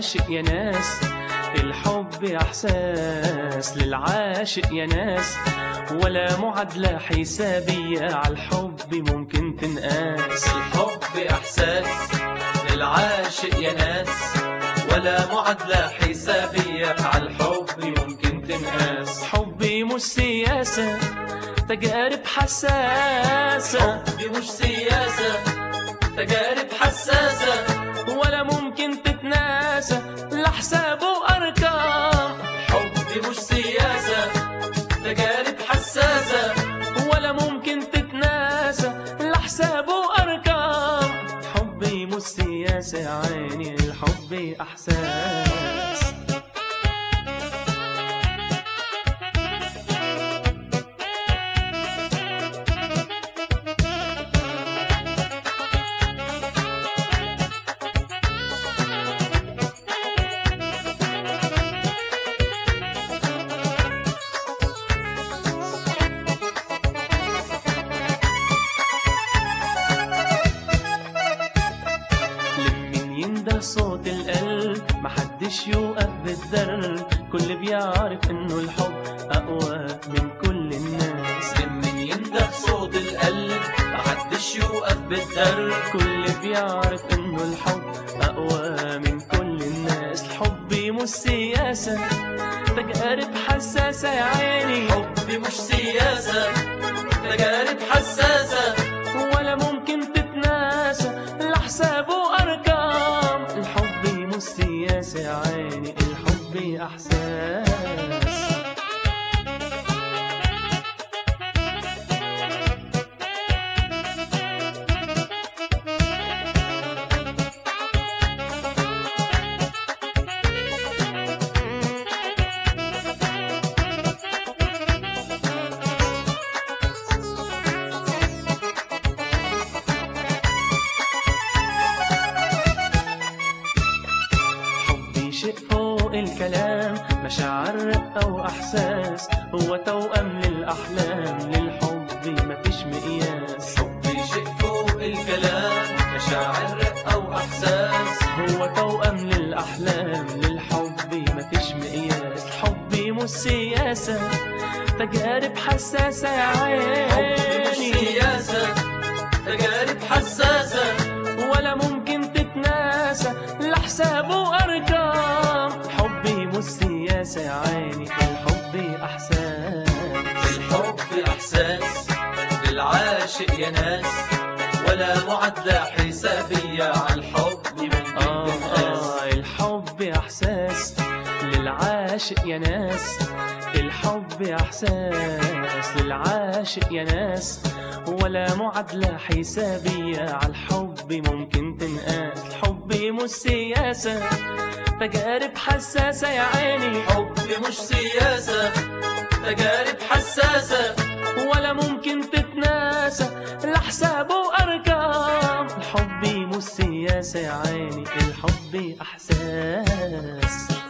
للعاشق يا ناس الحب احساس للعاشق يا ناس ولا معادلة حسابية على الحب ممكن تنقاس الحب إحساس للعاشق يا ناس ولا معادلة حسابية على الحب ممكن تنقاس حبي مش سياسة تجارب حساسة حبي مش سياسة تجارب حساسة ولا ممكن تتناسى لحساب وأرقام حبي مش سياسة تجارب حساسة ولا ممكن تتناسى لحساب وأرقام حبي مش سياسة يا عيني الحب أحساس لمن يندى صوت القلب محدش يوقف بالدرب كل بيعرف انه الحب اقوى من كل الناس من يندب صوت القلب محدش يوقف بالدرب كل بيعرف انه الحب اقوى من كل الناس الحب مش سياسة تجارب حساسة يا عيني حبي مش سياسة تجارب حساسة ولا ممكن تتناسى لحساب وارقام الحب مش سياسة يا عيني الحب احساس حبي شيء فوق الكلام مشاعر رقة وأحساس هو توأم للأحلام للحب مفيش مقياس حبي شيء فوق الكلام مشاعر رقة وإحساس هو توأم للأحلام للحب مفيش مقياس حبي مش سياسة تجارب حساسة يا حبي مش عيني سياسة تجارب حساسة ولا ممكن تتناسى لحساب وأرقام حبي مش سياسة يا عيني الحب أحساس الحب إحساس للعاشق يا ناس ولا معادلة حسابية على الحب ممكن آه تنقاس آه الحب إحساس للعاشق يا ناس الحب إحساس للعاشق يا ناس ولا معادلة حسابية على الحب ممكن تنقاس الحب مش سياسة تجارب حساسة يا عيني حبي مش سياسة تجارب حساسة ولا ممكن تتناسى لحساب وأرقام الحب مش سياسة يا عيني الحب أحساس